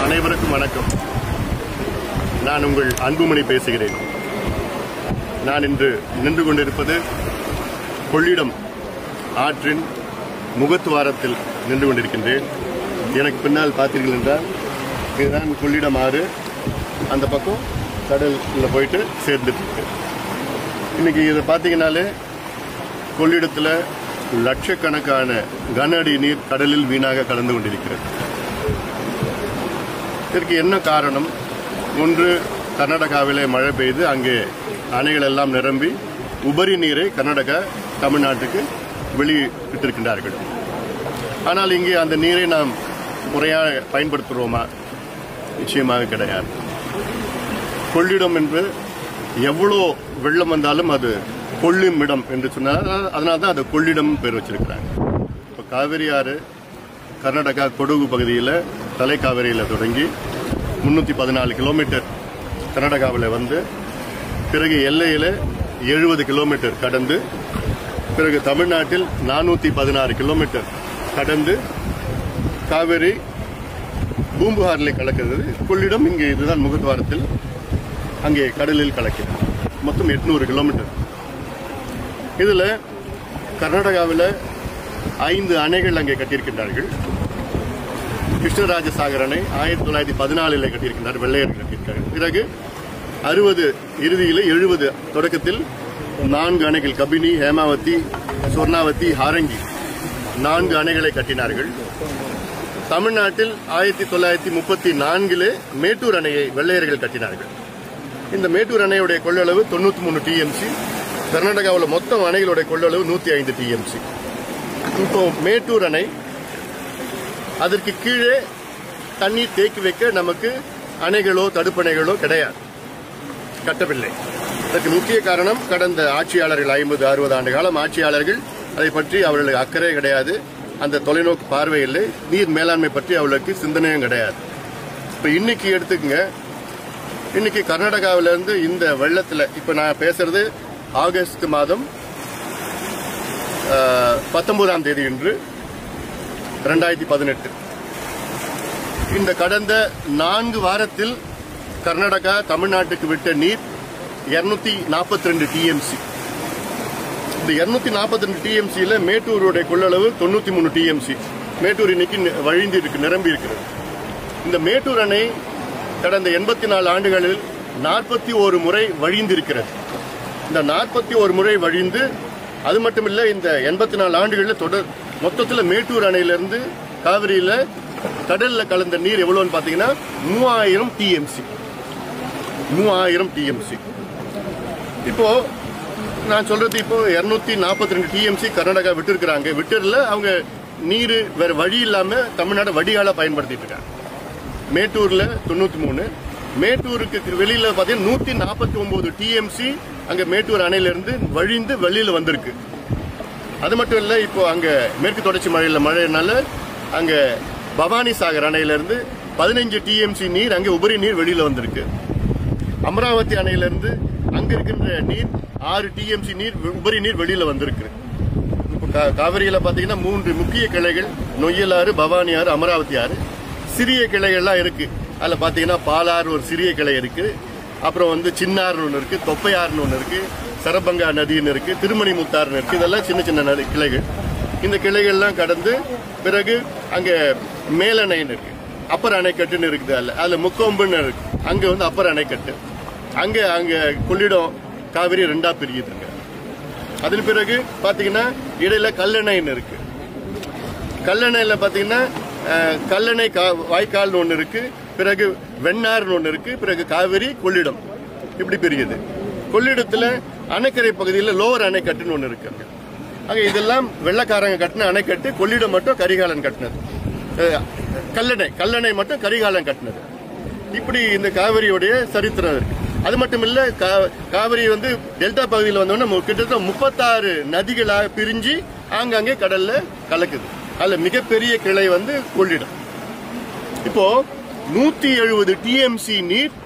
அனைவருக்கும் வணக்கம் நான் உங்கள் அன்புமணி பேசுகிறேன் நான் இன்று நின்று கொண்டிருப்பது கொள்ளிடம் ஆற்றின் முகத்துவாரத்தில் நின்று கொண்டிருக்கின்றேன் எனக்கு பின்னால் பார்த்தீர்கள் என்றால் இதுதான் கொள்ளிடம் ஆறு அந்த பக்கம் கடலில் போயிட்டு சேர்ந்துட்டு இருக்கு இன்னைக்கு இதை பார்த்தீங்கன்னாலே கொள்ளிடத்தில் லட்சக்கணக்கான கன அடி நீர் கடலில் வீணாக கலந்து கொண்டிருக்கிறது இதற்கு என்ன காரணம் ஒன்று கர்நாடகாவிலே மழை பெய்து அங்கே அணைகள் எல்லாம் நிரம்பி உபரி நீரை கர்நாடகா தமிழ்நாட்டுக்கு வெளியிட்டிருக்கின்றார்கள் ஆனால் இங்கே அந்த நீரை நாம் முறையாக பயன்படுத்துகிறோமா நிச்சயமாக கிடையாது கொள்ளிடம் என்று எவ்வளோ வெள்ளம் வந்தாலும் அது கொள்ளும் இடம் என்று சொன்னால் அதனால தான் அது கொள்ளிடம் பேர் வச்சிருக்கிறாங்க இப்போ காவிரி ஆறு கர்நாடகா கொடகு பகுதியில் தலைக்காவிரியில் தொடங்கி முன்னூற்றி பதினாலு கிலோமீட்டர் கர்நாடகாவில் வந்து பிறகு எல்லையில் எழுபது கிலோமீட்டர் கடந்து பிறகு தமிழ்நாட்டில் நானூற்றி பதினாறு கிலோமீட்டர் கடந்து காவிரி பூம்புகாரில் கலக்கிறது கொள்ளிடம் இங்கே இதுதான் முகத்வாரத்தில் அங்கே கடலில் கலக்கிறது மொத்தம் எட்நூறு கிலோமீட்டர் இதில் கர்நாடகாவில் ஐந்து அணைகள் அங்கே கட்டியிருக்கின்றார்கள் கிருஷ்ணராஜ சாகர் அணை ஆயிரத்தி தொள்ளாயிரத்தி பதினாலில் கட்டியிருக்கின்றார் வெள்ளையர் கட்டியிருக்கார்கள் பிறகு அறுபது இறுதியில் எழுபது தொடக்கத்தில் நான்கு அணைகள் கபினி ஹேமாவதி சொர்ணாவதி ஹாரங்கி நான்கு அணைகளை கட்டினார்கள் தமிழ்நாட்டில் ஆயிரத்தி தொள்ளாயிரத்தி முப்பத்தி நான்கிலே மேட்டூர் அணையை வெள்ளையர்கள் கட்டினார்கள் இந்த மேட்டூர் அணையுடைய கொள்ளளவு தொண்ணூத்தி மூணு டிஎம்சி கர்நாடகாவில் மொத்தம் அணைகளுடைய கொள்ளளவு நூத்தி ஐந்து டிஎம்சி இப்போ மேட்டூர் அணை அதற்கு கீழே தண்ணீர் தேக்கி வைக்க நமக்கு அணைகளோ தடுப்பணைகளோ கிடையாது கட்டவில்லை அதற்கு முக்கிய காரணம் கடந்த ஆட்சியாளர்கள் ஐம்பது அறுபது ஆண்டு காலம் ஆட்சியாளர்கள் அதை பற்றி அவர்களுக்கு அக்கறை கிடையாது அந்த தொலைநோக்கு பார்வை இல்லை நீர் மேலாண்மை பற்றி அவர்களுக்கு சிந்தனையும் கிடையாது இப்போ இன்னைக்கு எடுத்துக்கங்க இன்னைக்கு கர்நாடகாவில இருந்து இந்த வெள்ளத்துல இப்ப நான் பேசுறது ஆகஸ்ட் மாதம் பத்தொன்பதாம் தேதி இன்று ரெண்டாயிரத்தி பதினெட்டு இந்த கடந்த நான்கு வாரத்தில் கர்நாடகா தமிழ்நாட்டுக்கு விட்ட நீர் இருநூத்தி நாற்பத்தி ரெண்டு டிஎம்சி இந்த இருநூத்தி நாற்பத்தி ரெண்டு டிஎம்சியில மேட்டூருடைய கொள்ளளவு தொண்ணூத்தி மூணு டிஎம்சி மேட்டூர் இன்னைக்கு நி- வழிந்து இருக்கு நிரம்பி இருக்கிறது இந்த மேட்டூர் அணை கடந்த எண்பத்தி நாலு ஆண்டுகளில் நாற்பத்தி ஒரு முறை வழிந்திருக்கிறது இந்த நாற்பத்தி ஒரு முறை வழிந்து அது மட்டுமில்ல இந்த எண்பத்தி நாலு ஆண்டுகளில் தொடர் மொத்தத்தில் மேட்டூர் அணையிலிருந்து காவிரியில கடல்ல கலந்த நீர் எவ்வளவுன்னு பாத்தீங்கன்னா மூவாயிரம் டிஎம்சி மூவாயிரம் டிஎம்சி இப்போ நான் சொல்றது இப்போ இருநூத்தி நாற்பத்தி ரெண்டு டிஎம்சி கர்நாடகா விட்டுருக்காங்க விட்டுறல அவங்க நீர் வேற வழி இல்லாம தமிழ்நாடு வடிகால பயன்படுத்திட்டு இருக்காங்க மேட்டூர்ல தொண்ணூத்தி மூணு மேட்டூருக்கு வெளியில பாத்தீங்கன்னா நூத்தி நாற்பத்தி ஒன்பது டிஎம்சி அங்க மேட்டூர் அணையில இருந்து வழிந்து வெளியில வந்திருக்கு அது மட்டும் இல்ல இப்போ அங்க மேற்கு தொடர்ச்சி மழையில மழைனால அங்க பவானி சாகர் அணையில இருந்து பதினஞ்சு டிஎம்சி நீர் அங்க உபரி நீர் வெளியில வந்திருக்கு அமராவதி அணையில இருந்து அங்க இருக்கின்ற நீர் ஆறு டிஎம்சி நீர் உபரி நீர் வெளியில வந்திருக்கு இப்போ கா- காவிரியில பாத்தீங்கன்னா மூன்று முக்கிய கிளைகள் நொய்யலாறு பவானி ஆறு அமராவதி ஆறு சிறிய கிளைகள்லாம் இருக்கு அதுல பாத்தீங்கன்னா பாலாறு ஒரு சிறிய கிளை இருக்கு அப்புறம் வந்து சின்னாறுன்னு ஒன்று இருக்கு தொப்பையாறுன்னு ஒன்று இருக்கு சரபங்கா நதின்னு இருக்கு திருமணி முத்தாறுன்னு இருக்கு இதெல்லாம் சின்ன சின்ன நதி கிளைகள் இந்த கிளைகள்லாம் கடந்து பிறகு அங்க மேலணைன்னு இருக்கு அப்பர் அணைக்கட்டுன்னு இருக்குது அதுல அதுல முக்கொம்புன்னு இருக்கு அங்க வந்து அப்பர் அணைக்கட்டு அங்க அங்க கொள்ளிடம் காவிரி ரெண்டா பிரியுதுங்க அதன் பிறகு பாத்தீங்கன்னா இடையில கல்லணைன்னு இருக்கு கல்லணையில பாத்தீங்கன்னா அஹ், கல்லணை கா- வாய்க்கால்னு ஒன்று இருக்கு பிறகு வெண்ணாறுன்னு ஒன்று இருக்கு பிறகு காவிரி கொள்ளிடம் இப்படி பிரியுது கொள்ளிடத்துல அணைக்கரை பகுதியில் லோவர் அணைக்கட்டுன்னு ஒன்று இருக்கு அங்க. அங்க இதெல்லாம் வெள்ளக்காரங்க கட்டின அணைக்கட்டு கொள்ளிடம் மட்டும் கரிகாலன் கட்டினது அஹ், கல்லணை கல்லணை மட்டும் கரிகாலன் கட்டினது இப்படி இந்த காவிரியுடைய சரித்திரம் இருக்கு அது மட்டும் இல்ல கா- காவிரி வந்து டெல்டா பகுதியில் வந்தோடனே மு- கிட்டத்தட்ட முப்பத்தாறு நதிகளாக பிரிஞ்சு ஆங்காங்கே கடல்ல கலக்குது அதுல மிகப்பெரிய கிளை வந்து கொள்ளிடம் இப்போ நூத்தி எழுபது டிஎம்சி நீர்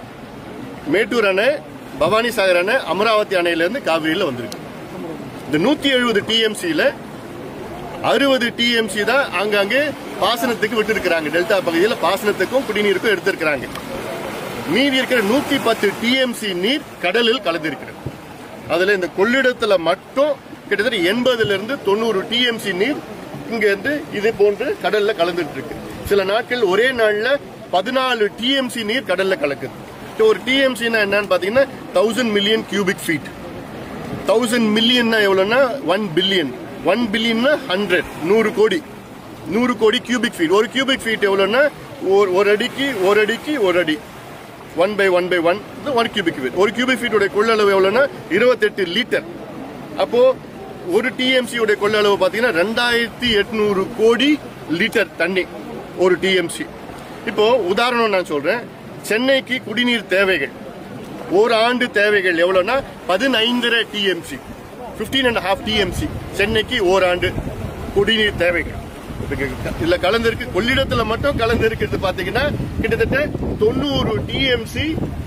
மேட்டூர் அணை பவானி சாகர் அணை அமராவதி அணையில இருந்து காவிரியில வந்திருக்கு இந்த நூத்தி எழுபது டிஎம்சியில அறுபது டிஎம்சி தான் ஆங்காங்கே பாசனத்துக்கு விட்டு இருக்கிறாங்க டெல்டா பகுதியில் பாசனத்துக்கும் குடிநீருக்கும் எடுத்திருக்கிறாங்க மீதி இருக்கிற நூத்தி பத்து டிஎம்சி நீர் கடலில் கலந்திருக்கிறது அதுல இந்த கொள்ளிடத்துல மட்டும் கிட்டத்தட்ட எண்பதுல இருந்து தொண்ணூறு டிஎம்சி நீர் இங்க இருந்து இது போன்று கடல்ல கலந்துட்டு இருக்கு சில நாட்கள் ஒரே நாள்ல பதினாலு டிஎம்சி நீர் கடல்ல கலக்குது இப்போ ஒரு டிஎம்சினா என்னன்னு பாத்தீங்கன்னா thousand million cubic feet thousand மில்லியன்னா எவ்வளோன்னா ஒன் பில்லியன் ஒன் பில்லியன்னா ஹண்ட்ரட் நூறு கோடி நூறு கோடி கியூபிக் ஃபீட் ஒரு கியூபிக் ஃபீட் எவ்வளோன்னா ஒரு ஒரு அடிக்கு ஒரு அடிக்கு ஒரு அடி one by one by one one cubic feet ஒரு கியூபிக் ஃபீட்டோட கொள்ளளவு எவ்வளோன்னா இருபத்தெட்டு லிட்டர் அப்போ ஒரு டிஎம்சி உடைய கொள்ளளவு பார்த்தீங்கன்னா ரெண்டாயிரத்தி எட்நூறு கோடி லிட்டர் தண்ணி ஒரு டிஎம்சி இப்போ உதாரணம் நான் சொல்றேன் சென்னைக்கு குடிநீர் தேவைகள் ஒரு ஆண்டு தேவைகள் எவ்வளவுனா பதினைந்தரை TMC fifteen and half TMC சென்னைக்கு ஓராண்டு குடிநீர் தேவைகள் இதுல கலந்திருக்கு கொள்ளிடத்துல மட்டும் கலந்து இருக்கிறது பாத்தீங்கன்னா கிட்டத்தட்ட தொண்ணூறு டிஎம்சி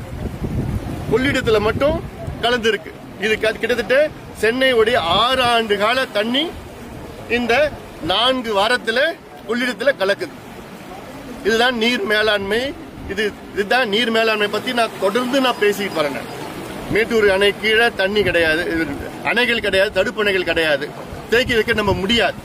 கொள்ளிடத்துல மட்டும் கலந்து இருக்கு இது க- கிட்டத்தட்ட சென்னையுடைய ஆறு ஆண்டு கால தண்ணி இந்த நான்கு வாரத்துல கொள்ளிடத்துல கலக்குது இதுதான் நீர் மேலாண்மை இது இதுதான் நீர் மேலாண்மை பத்தி நான் தொடர்ந்து நான் பேசிட்டு வரேன் நான். மேட்டூர் அணை கீழே தண்ணி கிடையாது இது அணைகள் கிடையாது தடுப்பு அணைகள் கிடையாது தேக்கி வைக்க நம்ம முடியாது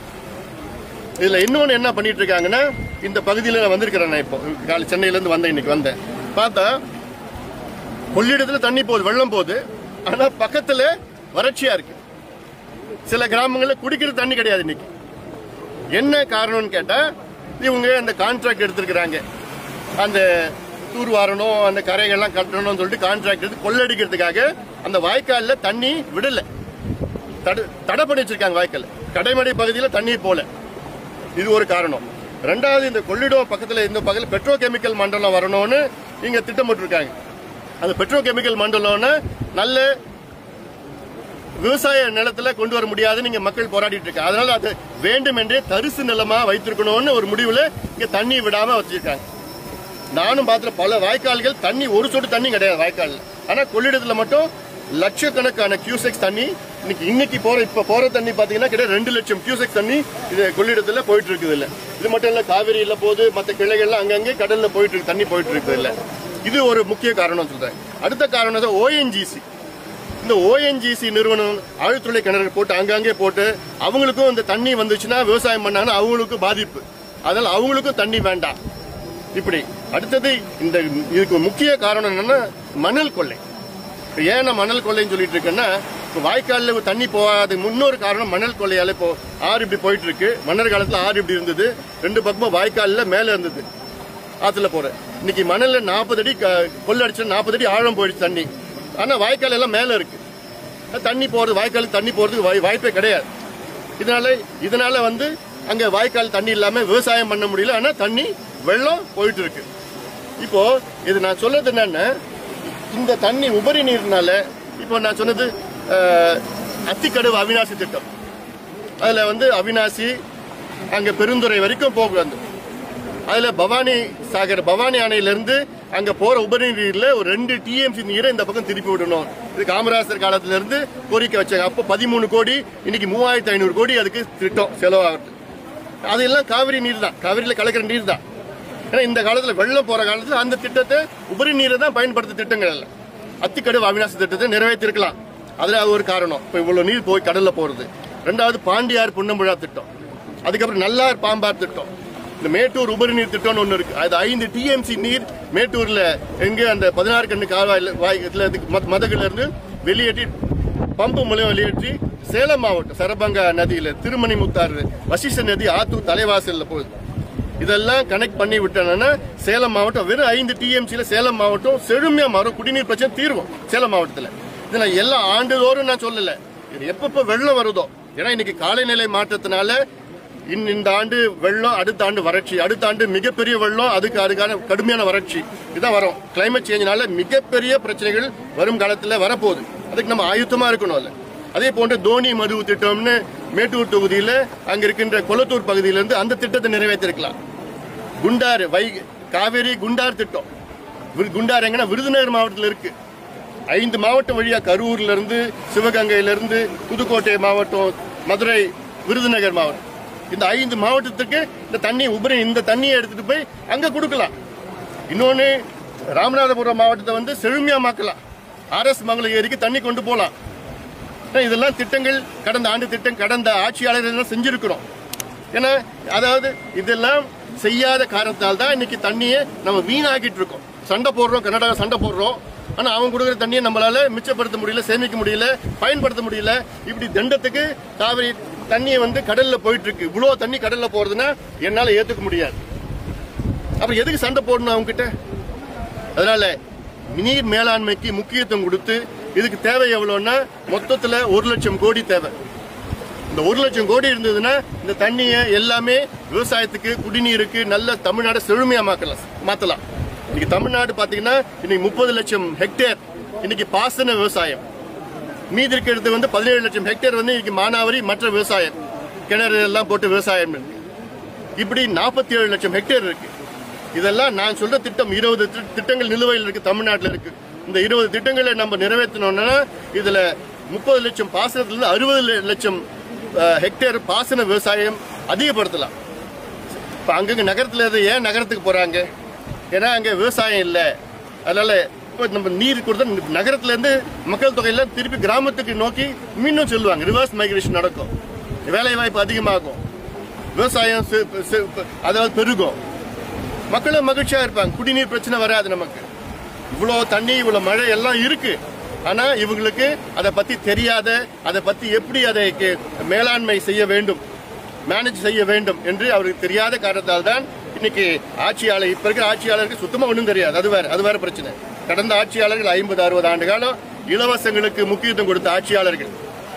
இதுல இன்னொன்னு என்ன பண்ணிட்டு இருக்காங்கன்னா இந்த பகுதியில நான் வந்திருக்கிறேன் நான் இப்போ காலை சென்னையில இருந்து வந்தேன் இன்னைக்கு வந்தேன் பார்த்தா கொள்ளிடத்துல தண்ணி போகுது வெள்ளம் போகுது ஆனா பக்கத்துல வறட்சியா இருக்கு சில கிராமங்கள்ல குடிக்கிற தண்ணி கிடையாது இன்னைக்கு என்ன காரணம்னு கேட்டா இவங்க அந்த கான்ட்ராக்ட் எடுத்திருக்கிறாங்க அந்த தூர் வாரணும் அந்த கரைகள்லாம் கட்டணும்னு சொல்லிட்டு கான்ட்ராக்ட் எடுத்து கொள்ளடிக்கிறதுக்காக அந்த வாய்க்கால்ல தண்ணி விடல தடு தடை பண்ணி வச்சிருக்காங்க வாய்க்கால் கடைமடை பகுதியில தண்ணி போல இது ஒரு காரணம் ரெண்டாவது இந்த கொள்ளிடம் பக்கத்துல இந்த பக்கத்துல பெட்ரோ கெமிக்கல் மண்டலம் வரணும்னு இங்க திட்டமிட்டிருக்காங்க அந்த பெட்ரோ கெமிக்கல் மண்டலம்னு நல்ல விவசாய நிலத்துல கொண்டு வர முடியாதுன்னு இங்க மக்கள் போராடிட்டு இருக்காங்க அதனால அது வேண்டும் என்றே தரிசு நிலமா வைத்திருக்கணும்னு ஒரு முடிவுல இங்க தண்ணி விடாம வச்சிருக்காங்க நானும் பார்த்த பல வாய்க்கால்கள் தண்ணி ஒரு சொட்டு தண்ணி கிடையாது வாய்க்கால்ல ஆனா கொள்ளிடத்துல மட்டும் லட்சக்கணக்கான கியூசெக்ஸ் தண்ணி இன்னைக்கு இன்னைக்கு போற இப்ப போற தண்ணி பாத்தீங்கன்னா கிட்ட ரெண்டு லட்சம் கியூசெக்ஸ் தண்ணி இது கொள்ளிடத்துல போயிட்டு இருக்குது இல்ல இது மட்டும் இல்ல காவிரியில போகுது மத்த கிளைகள்லாம் அங்கங்கே கடல்ல போயிட்டு இருக்கு தண்ணி போயிட்டு இருக்குது இல்ல இது ஒரு முக்கிய காரணம் சொல்றேன் அடுத்த காரணம் ஓஎன்ஜிசி இந்த ஓஎன்ஜிசி நிறுவனம் ஆழ்துளை கிணறு போட்டு அங்கங்கே போட்டு அவங்களுக்கும் இந்த தண்ணி வந்துச்சுன்னா விவசாயம் பண்ணாங்கன்னா அவங்களுக்கும் பாதிப்பு அதனால அவங்களுக்கும் தண்ணி வேண்டாம் இப்படி அடுத்தது இந்த இதுக்கு முக்கிய காரணம் என்னன்னா மணல் கொள்ளை இப்ப ஏன் நான் மணல் கொள்ளைன்னு சொல்லிட்டு இருக்கேன்னா இப்போ வாய்க்காலில் தண்ணி போகாத முன்னொரு காரணம் மணல் கொள்ளையால இப்போ ஆறு இப்படி போயிட்டு இருக்கு மன்னர் காலத்துல ஆறு இப்படி இருந்தது ரெண்டு பக்கமும் வாய்க்காலில் மேலே இருந்தது ஆத்துல போற இன்னைக்கு மணல்ல நாற்பது அடி க- கொள்ளடிச்சு நாற்பது அடி ஆழம் போயிடுச்சு தண்ணி ஆனா வாய்க்கால் எல்லாம் மேல இருக்கு அது தண்ணி போறது வாய்க்காலுக்கு தண்ணி போறதுக்கு வாய்- வாய்ப்பே கிடையாது இதனால இதனால வந்து அங்க வாய்க்கால் தண்ணி இல்லாம விவசாயம் பண்ண முடியல ஆனா தண்ணி வெள்ளம் போயிட்டு இருக்கு இப்போ இது நான் சொல்றது என்னன்னா இந்த தண்ணி உபரி நீர்னால இப்போ நான் சொன்னது அஹ், அத்திக்கடவு அவிநாசி திட்டம் அதுல வந்து அவிநாசி அங்க பெருந்துறை வரைக்கும் போகுது அதுல பவானி சாகர் பவானி அணையிலிருந்து அங்க போற உபரி நீர்ல ஒரு ரெண்டு டிஎம்சி நீரை இந்த பக்கம் திருப்பி விடணும் இது காமராசர் காலத்துல இருந்து கோரிக்கை வச்சாங்க அப்போ பதிமூணு கோடி இன்னைக்கு மூவாயிரத்தி ஐநூறு கோடி அதுக்கு திட்டம் செலவாகுது அதெல்லாம் காவிரி நீர் தான் காவிரியில கலக்கிற நீர் தான் ஏன்னா இந்த காலத்துல வெள்ளம் போற காலத்துல அந்த திட்டத்தை உபரி நீரை தான் பயன்படுத்த திட்டங்கள் இல்லை அத்திக்கடவு அவிநாசி திட்டத்தை நிறைவேற்றிருக்கலாம் அதுல அது ஒரு காரணம் இப்போ இவ்வளவு நீர் போய் கடல்ல போறது ரெண்டாவது பாண்டியார் புன்னம்புழா திட்டம் அதுக்கப்புறம் நல்லார் பாம்பார் திட்டம் இந்த மேட்டூர் உபரி நீர் திட்டம்னு ஒன்று இருக்கு அது ஐந்து டிஎம்சி நீர் மேட்டூர்ல எங்க அந்த பதினாறு கண்ணு கால்வாயில் வாய் இதுல இருந்து மத- மதகுல இருந்து வெளியேற்றி பம்பு மூலம் வெளியேற்றி சேலம் மாவட்டம் சரபங்கா நதியில திருமணிமுத்தாறு வசிஷ்ட நதி ஆத்தூர் தலைவாசல்ல போகுது இதெல்லாம் கனெக்ட் பண்ணி விட்டோம்னா சேலம் மாவட்டம் வெறும் ஐந்து டிஎம்சில சேலம் மாவட்டம் செழுமையா மாறும் குடிநீர் பிரச்சனை தீர்வும் சேலம் மாவட்டத்துல இது நான் எல்லா ஆண்டுதோறும் நான் சொல்லல இது எப்பப்ப வெள்ளம் வருதோ ஏன்னா இன்னைக்கு காலநிலை மாற்றத்தினால இன்- இந்த ஆண்டு வெள்ளம் அடுத்த ஆண்டு வறட்சி அடுத்த ஆண்டு மிகப்பெரிய வெள்ளம் அதுக்கு அதுக்கான கடுமையான வறட்சி இதான் வரும் கிளைமேட் சேஞ்சினால மிகப்பெரிய பிரச்சனைகள் வரும் காலத்துல வரப்போகுது அதுக்கு நம்ம ஆயுத்தமா இருக்கணும் இல்ல அதே போன்று தோனி மதுவு திட்டம்னு மேட்டூர் தொகுதியில அங்க இருக்கின்ற கொளத்தூர் பகுதியிலிருந்து அந்த திட்டத்தை நிறைவேற்றிருக்கலாம் குண்டாறு வை காவேரி குண்டார் திட்டம் விரு- குண்டார் எங்கன்னா விருதுநகர் மாவட்டத்தில் இருக்கு ஐந்து மாவட்டம் வழியா கரூர்ல இருந்து சிவகங்கையில இருந்து புதுக்கோட்டை மாவட்டம் மதுரை விருதுநகர் மாவட்டம் இந்த ஐந்து மாவட்டத்துக்கு இந்த தண்ணி உபரி இந்த தண்ணியை எடுத்துட்டு போய் அங்க கொடுக்கலாம் இன்னொன்னு ராமநாதபுரம் மாவட்டத்தை வந்து செழுமையாமாக்கலாம் ஆர்எஸ் மங்கள ஏரிக்கு தண்ணி கொண்டு போலாம் ஏன்னா இதெல்லாம் திட்டங்கள் கடந்த ஆண்டு திட்டம் கடந்த ஆட்சியாளர்கள் எல்லாம் செஞ்சிருக்கிறோம் ஏன்னா அதாவது இதெல்லாம் செய்யாத காரணத்தால் தான் இன்னைக்கு தண்ணியை நம்ம வீணாக்கிட்டு இருக்கோம் சண்டை போடுறோம் கர்நாடகா சண்டை போடுறோம் ஆனா அவன் கொடுக்குற தண்ணியை நம்மளால மிச்சப்படுத்த முடியல சேமிக்க முடியல பயன்படுத்த முடியல இப்படி தண்டத்துக்கு காவிரி தண்ணியை வந்து கடல்ல போயிட்டு இருக்கு இவ்வளவு தண்ணி கடல்ல போறதுன்னா என்னால ஏத்துக்க முடியாது அப்ப எதுக்கு சண்டை போடணும் அவங்க கிட்ட அதனால நீர் மேலாண்மைக்கு முக்கியத்துவம் கொடுத்து இதுக்கு தேவை எவ்வளவுன்னா மொத்தத்துல ஒரு லட்சம் கோடி தேவை இந்த ஒரு லட்சம் கோடி இருந்ததுன்னா இந்த தண்ணியை எல்லாமே விவசாயத்துக்கு குடிநீருக்கு நல்ல தமிழ்நாடு செழுமையா மாக்கலாம் மாத்தலாம் இன்னைக்கு தமிழ்நாடு பாத்தீங்கன்னா இன்னைக்கு முப்பது லட்சம் ஹெக்டேர் இன்னைக்கு பாசன விவசாயம் மீதி இருக்கிறது வந்து பதினேழு லட்சம் ஹெக்டேர் வந்து இன்னைக்கு மானாவாரி மற்ற விவசாயம் கிணறு எல்லாம் போட்டு விவசாயம் இருக்கு இப்படி நாற்பத்தி ஏழு லட்சம் ஹெக்டேர் இருக்கு இதெல்லாம் நான் சொல்ற திட்டம் இருபது திட்டங்கள் நிலுவையில் இருக்கு தமிழ்நாட்டில் இருக்கு இந்த இருபது திட்டங்களை நம்ம நிறைவேற்றணும்னா இதுல முப்பது லட்சம் பாசனத்துல இருந்து அறுபது லட்சம் அஹ், ஹெக்டேர் பாசன விவசாயம் அதிகப்படுத்தலாம் இப்ப அங்கங்க நகரத்துல இருந்து ஏன் நகரத்துக்கு போறாங்க ஏன்னா அங்க விவசாயம் இல்ல அதனால இப்ப நம்ம நீர் கொடுத்தா நகரத்துல இருந்து மக்கள் தொகையில திருப்பி கிராமத்துக்கு நோக்கி மீண்டும் சொல்லுவாங்க ரிவர்ஸ் மைக்ரேஷன் நடக்கும் வேலை வாய்ப்பு அதிகமாகும் விவசாயம் செ- செ- அதாவது பெருகும் மக்களும் மகிழ்ச்சியா இருப்பாங்க குடிநீர் பிரச்சனை வராது நமக்கு இவ்வளவு தண்ணி இவ்வளவு மழை எல்லாம் இருக்கு ஆனா இவங்களுக்கு அதை பத்தி தெரியாத அதை பத்தி எப்படி அதை கே- மேலாண்மை செய்ய வேண்டும் மேனேஜ் செய்ய வேண்டும் என்று அவருக்கு தெரியாத காரணத்தால் தான் இன்னைக்கு ஆட்சியாளர் இப்ப இருக்கிற ஆட்சியாளருக்கு சுத்தமா ஒண்ணும் தெரியாது அது வேற அது வேற பிரச்சனை கடந்த ஆட்சியாளர்கள் ஐம்பது அறுபது ஆண்டு காலம் இலவசங்களுக்கு முக்கியத்துவம் கொடுத்த ஆட்சியாளர்கள்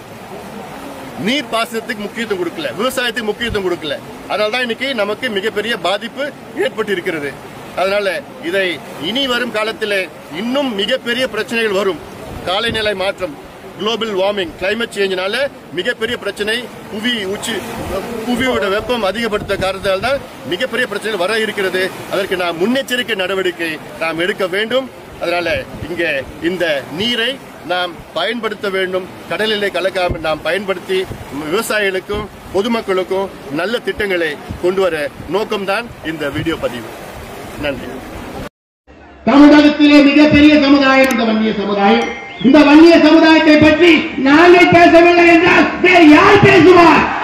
நீர் பாசனத்துக்கு முக்கியத்துவம் கொடுக்கல விவசாயத்துக்கு முக்கியத்துவம் கொடுக்கல அதனால தான் இன்னைக்கு நமக்கு மிகப்பெரிய பாதிப்பு ஏற்பட்டு இருக்கிறது அதனால இதை இனி வரும் காலத்தில் இன்னும் மிகப்பெரிய பிரச்சனைகள் வரும் காலநிலை மாற்றம் குளோபல் வார்மிங் கிளைமேட் சேஞ்சினால மிகப்பெரிய பிரச்சனை புவி உச்சி புவியோட வெப்பம் அதிகப்படுத்த காரணத்தால் தான் மிகப்பெரிய பிரச்சனை வர இருக்கிறது அதற்கு நாம் முன்னெச்சரிக்கை நடவடிக்கை நாம் எடுக்க வேண்டும் அதனால இங்க இந்த நீரை நாம் பயன்படுத்த வேண்டும் கடலிலே கலக்காமல் நாம் பயன்படுத்தி விவசாயிகளுக்கும் பொதுமக்களுக்கும் நல்ல திட்டங்களை கொண்டு வர நோக்கம்தான் இந்த வீடியோ பதிவு நன்றி தமிழகத்திலே மிகப்பெரிய சமுதாயம் இந்த வன்னிய சமுதாயம் இந்த வன்னிய சமுதாயத்தை பற்றி நாங்கள் பேசவில்லை என்றால் வேறு யார் பேசுவார்